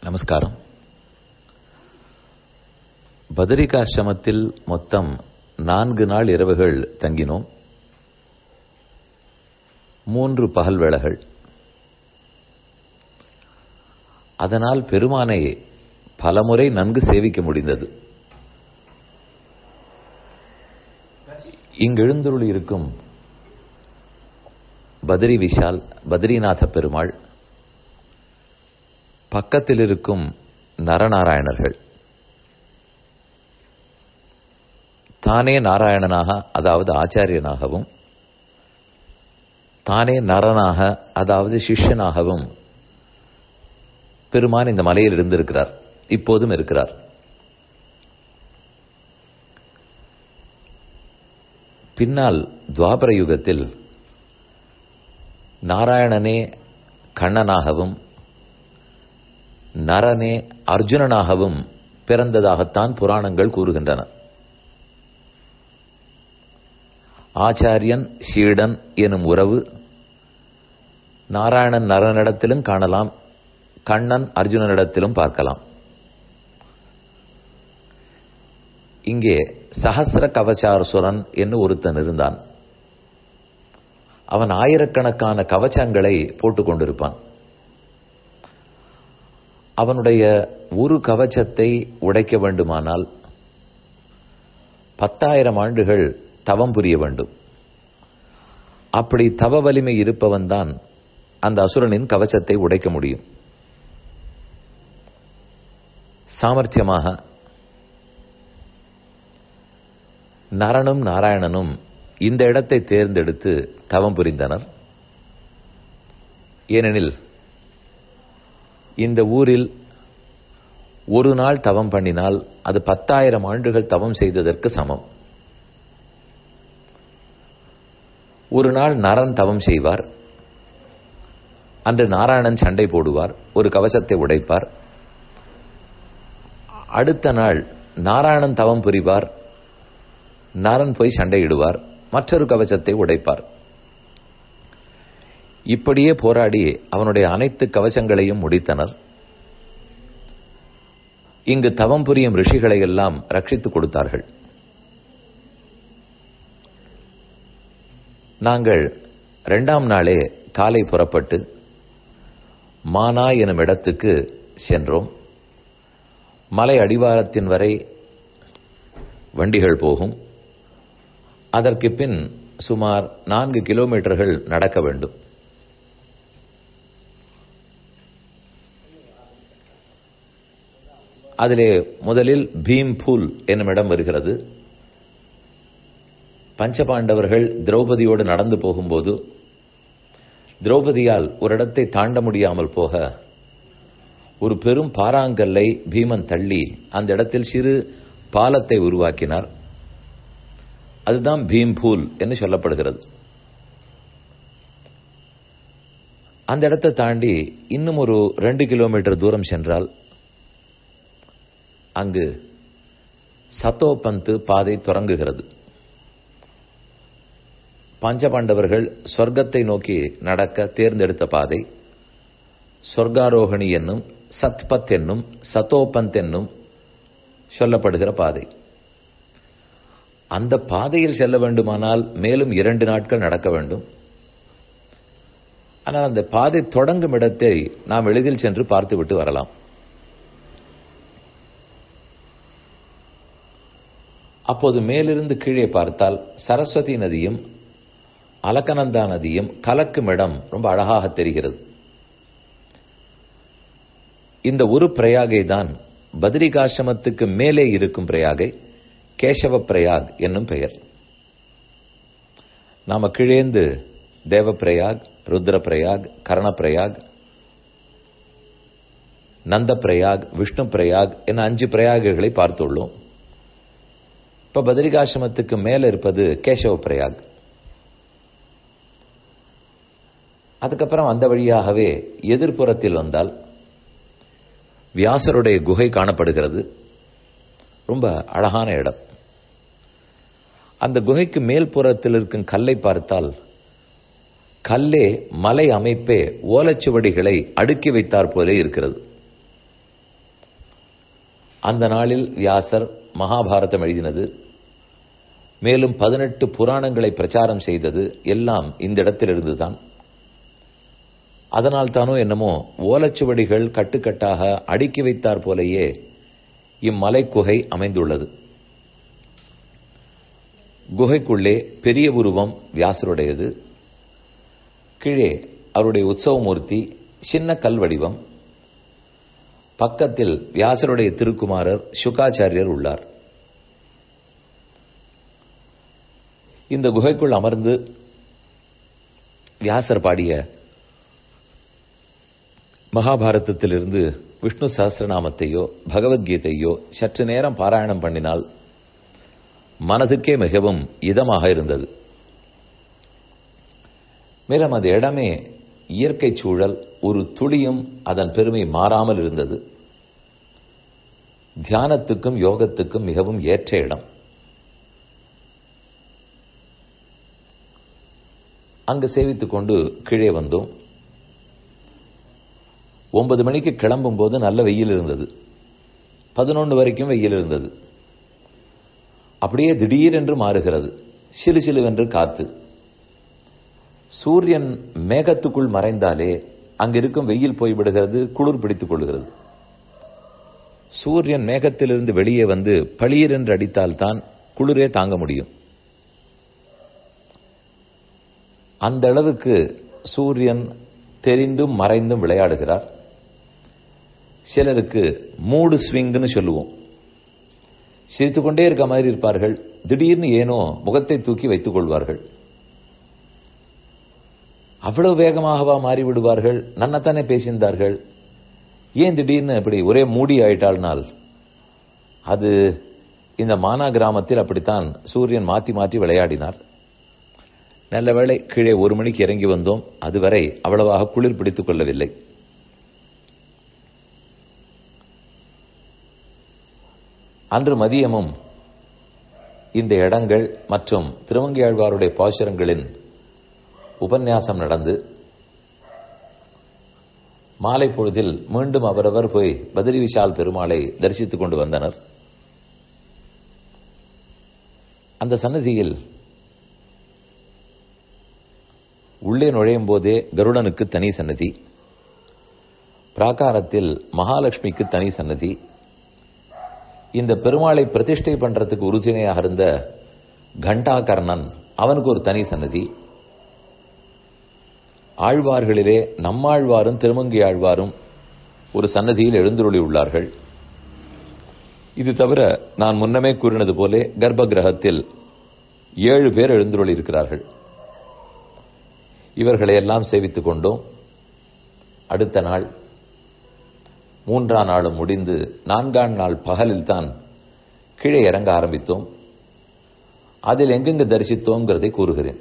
நமஸ்காரம் பதரிகாசிரமத்தில் மொத்தம் நான்கு நாள் இரவுகள் தங்கினோம் மூன்று பகல் வேளைகள் அதனால் பெருமானை பலமுறை நன்கு சேவிக்க முடிந்தது இங்கெழுந்துருளி இருக்கும் பத்ரி விஷால் பத்ரிநாத பெருமாள் பக்கத்தில் இருக்கும் நரநாராயணர்கள் தானே நாராயணனாக அதாவது ஆச்சாரியனாகவும் தானே நரனாக அதாவது சிஷ்யனாகவும் பெருமான் இந்த மலையில் இருந்திருக்கிறார் இப்போதும் இருக்கிறார் பின்னால் துவாபர யுகத்தில் நாராயணனே கண்ணனாகவும் நரனே அர்ஜுனனாகவும் பிறந்ததாகத்தான் புராணங்கள் கூறுகின்றன ஆச்சாரியன் சீடன் எனும் உறவு நாராயணன் நரனிடத்திலும் காணலாம் கண்ணன் அர்ஜுனனிடத்திலும் பார்க்கலாம் இங்கே சஹசிர கவச்சாரசுரன் என்று ஒருத்தன் இருந்தான் அவன் ஆயிரக்கணக்கான கவச்சங்களை போட்டுக் கொண்டிருப்பான் அவனுடைய ஒரு கவச்சத்தை உடைக்க வேண்டுமானால் பத்தாயிரம் ஆண்டுகள் தவம் புரிய வேண்டும் அப்படி தவ வலிமை இருப்பவன் தான் அந்த அசுரனின் கவச்சத்தை உடைக்க முடியும் சாமர்த்தியமாக நரனும் நாராயணனும் இந்த இடத்தை தேர்ந்தெடுத்து தவம் புரிந்தனர் ஏனெனில் இந்த ஊரில் ஒரு நாள் தவம் பண்ணினால் அது பத்தாயிரம் ஆண்டுகள் தவம் செய்ததற்கு சமம் ஒரு நாள் நரன் தவம் செய்வார் அன்று நாராயணன் சண்டை போடுவார் ஒரு கவசத்தை உடைப்பார் அடுத்த நாள் நாராயணன் தவம் புரிவார் நரன் போய் சண்டையிடுவார் மற்றொரு கவசத்தை உடைப்பார் இப்படியே போராடி அவனுடைய அனைத்து கவசங்களையும் முடித்தனர் இங்கு தவம் புரியும் ரிஷிகளை எல்லாம் ரட்சித்துக் கொடுத்தார்கள் நாங்கள் இரண்டாம் நாளே காலை புறப்பட்டு மானா எனும் இடத்துக்கு சென்றோம் மலை அடிவாரத்தின் வரை வண்டிகள் போகும் அதற்கு பின் சுமார் நான்கு கிலோமீட்டர்கள் நடக்க வேண்டும் அதிலே முதலில் பீம்பூல் என்னும் இடம் வருகிறது பஞ்சபாண்டவர்கள் திரௌபதியோடு நடந்து போகும்போது திரௌபதியால் ஒரு இடத்தை தாண்ட முடியாமல் போக ஒரு பெரும் பாறாங்கல்லை பீமன் தள்ளி அந்த இடத்தில் சிறு பாலத்தை உருவாக்கினார் அதுதான் பீம்பூல் என்று சொல்லப்படுகிறது அந்த இடத்தை தாண்டி இன்னும் ஒரு ரெண்டு கிலோமீட்டர் தூரம் சென்றால் அங்கு சத்தோபந்து பாதை தொடங்குகிறது பஞ்சபாண்டவர்கள் சொர்க்கத்தை நோக்கி நடக்க தேர்ந்தெடுத்த பாதை சொர்க்காரோகணி என்னும் சத்பத் என்னும் சத்தோபந்த் என்னும் சொல்லப்படுகிற பாதை அந்த பாதையில் செல்ல வேண்டுமானால் மேலும் இரண்டு நாட்கள் நடக்க வேண்டும் ஆனால் அந்த பாதை தொடங்கும் இடத்தை நாம் எளிதில் சென்று பார்த்துவிட்டு வரலாம் அப்போது மேலிருந்து கீழே பார்த்தால் சரஸ்வதி நதியும் அலக்கநந்தா நதியும் கலக்கும் இடம் ரொம்ப அழகாக தெரிகிறது இந்த ஒரு பிரயாகை தான் பத்ரிகாசிரமத்துக்கு மேலே இருக்கும் பிரயாகை கேசவ பிரயாக் என்னும் பெயர் நாம கீழேந்து தேவப்பிரயாக் ருத்ரபிரயாக் கர்ணப்பிரயாக் நந்த பிரயாக் விஷ்ணு பிரயாக் என அஞ்சு பிரயாகுகளை பார்த்துள்ளோம் இப்ப பத்ரிகாசிரமத்துக்கு மேல இருப்பது கேசவ பிரயாக் அதுக்கப்புறம் அந்த வழியாகவே எதிர்ப்புறத்தில் வந்தால் வியாசருடைய குகை காணப்படுகிறது ரொம்ப அழகான இடம் அந்த குகைக்கு மேல் புறத்தில் இருக்கும் கல்லை பார்த்தால் கல்லே மலை அமைப்பே ஓலைச்சுவடிகளை அடுக்கி வைத்தார் போலே இருக்கிறது அந்த நாளில் வியாசர் மகாபாரதம் எழுதினது மேலும் பதினெட்டு புராணங்களை பிரச்சாரம் செய்தது எல்லாம் இந்த இடத்திலிருந்துதான் அதனால் தானோ என்னமோ ஓலச்சுவடிகள் கட்டுக்கட்டாக அடுக்கி வைத்தார் போலேயே இம்மலை குகை அமைந்துள்ளது குகைக்குள்ளே பெரிய உருவம் வியாசருடையது கீழே அவருடைய உற்சவமூர்த்தி சின்ன கல் வடிவம் பக்கத்தில் வியாசருடைய திருக்குமாரர் சுகாச்சாரியர் உள்ளார் இந்த குகைக்குள் அமர்ந்து வியாசர் பாடிய மகாபாரதத்திலிருந்து விஷ்ணு சஹசிரநாமத்தையோ பகவத்கீதையோ சற்று நேரம் பாராயணம் பண்ணினால் மனதுக்கே மிகவும் இதமாக இருந்தது மேலும் அந்த இடமே இயற்கை சூழல் ஒரு துளியும் அதன் பெருமை மாறாமல் இருந்தது தியானத்துக்கும் யோகத்துக்கும் மிகவும் ஏற்ற இடம் அங்கு சேவித்துக் கொண்டு கீழே வந்தோம் ஒன்பது மணிக்கு கிளம்பும் போது நல்ல வெயில் இருந்தது பதினொன்று வரைக்கும் வெயில் இருந்தது அப்படியே திடீரென்று மாறுகிறது சிலு சிலுவென்று காத்து சூரியன் மேகத்துக்குள் மறைந்தாலே அங்கிருக்கும் வெயில் போய்விடுகிறது குளிர் பிடித்துக் கொள்கிறது சூரியன் மேகத்திலிருந்து வெளியே வந்து பளியர் என்று அடித்தால்தான் குளிரே தாங்க முடியும் அந்த அளவுக்கு சூரியன் தெரிந்தும் மறைந்தும் விளையாடுகிறார் சிலருக்கு மூடு ஸ்விங்னு சொல்லுவோம் சிரித்துக்கொண்டே இருக்க மாதிரி இருப்பார்கள் திடீர்னு ஏனோ முகத்தை தூக்கி வைத்துக் கொள்வார்கள் அவ்வளவு வேகமாகவா மாறி விடுவார்கள் நன்னத்தானே பேசியிருந்தார்கள் ஏன் திடீர்னு இப்படி ஒரே மூடி ஆயிட்டாள்னால் அது இந்த மானா கிராமத்தில் அப்படித்தான் சூரியன் மாற்றி மாற்றி விளையாடினார் நல்ல வேளை கீழே ஒரு மணிக்கு இறங்கி வந்தோம் அதுவரை அவ்வளவாக குளிர் பிடித்துக் கொள்ளவில்லை அன்று மதியமும் இந்த இடங்கள் மற்றும் திருவங்கியாழ்வாருடைய பாசுரங்களின் உபன்யாசம் நடந்து மாலை பொழுதில் மீண்டும் அவரவர் போய் பத்ரி விஷால் பெருமாளை தரிசித்துக் கொண்டு வந்தனர் அந்த சன்னதியில் உள்ளே நுழையும் போதே கருடனுக்கு தனி சன்னதி பிராகாரத்தில் மகாலட்சுமிக்கு தனி சன்னதி இந்த பெருமாளை பிரதிஷ்டை பண்றதுக்கு உறுதுணையாக இருந்த கண்டாகர்ணன் அவனுக்கு ஒரு தனி சன்னதி ஆழ்வார்களிலே நம்மாழ்வாரும் திருமங்கி ஆழ்வாரும் ஒரு சன்னதியில் எழுந்துருளி உள்ளார்கள் இது தவிர நான் முன்னமே கூறினது போலே கர்ப்ப கிரகத்தில் ஏழு பேர் எழுந்துருளி இருக்கிறார்கள் இவர்களை எல்லாம் சேவித்துக் கொண்டோம் அடுத்த நாள் மூன்றாம் நாளும் முடிந்து நான்காம் நாள் பகலில் தான் கீழே இறங்க ஆரம்பித்தோம் அதில் எங்கெங்கு தரிசித்தோங்கிறதை கூறுகிறேன்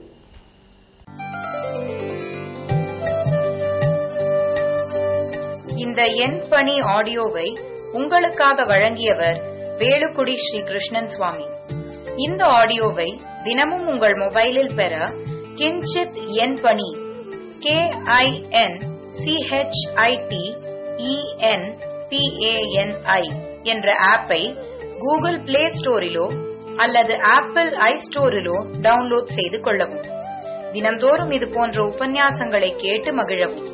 இந்த எண் பணி ஆடியோவை உங்களுக்காக வழங்கியவர் வேலுக்குடி ஸ்ரீ கிருஷ்ணன் சுவாமி இந்த ஆடியோவை தினமும் உங்கள் மொபைலில் பெற கிஞ்சித் எண் பணி கே ஐ என் சிஹெச்ஐடி இஎன் பிஏஎன்ஐ என்ற ஆப்பை கூகுள் பிளே ஸ்டோரிலோ அல்லது ஆப்பிள் ஐ ஸ்டோரிலோ டவுன்லோட் செய்து கொள்ளவும் தினம்தோறும் இது போன்ற உபன்யாசங்களை கேட்டு மகிழவும்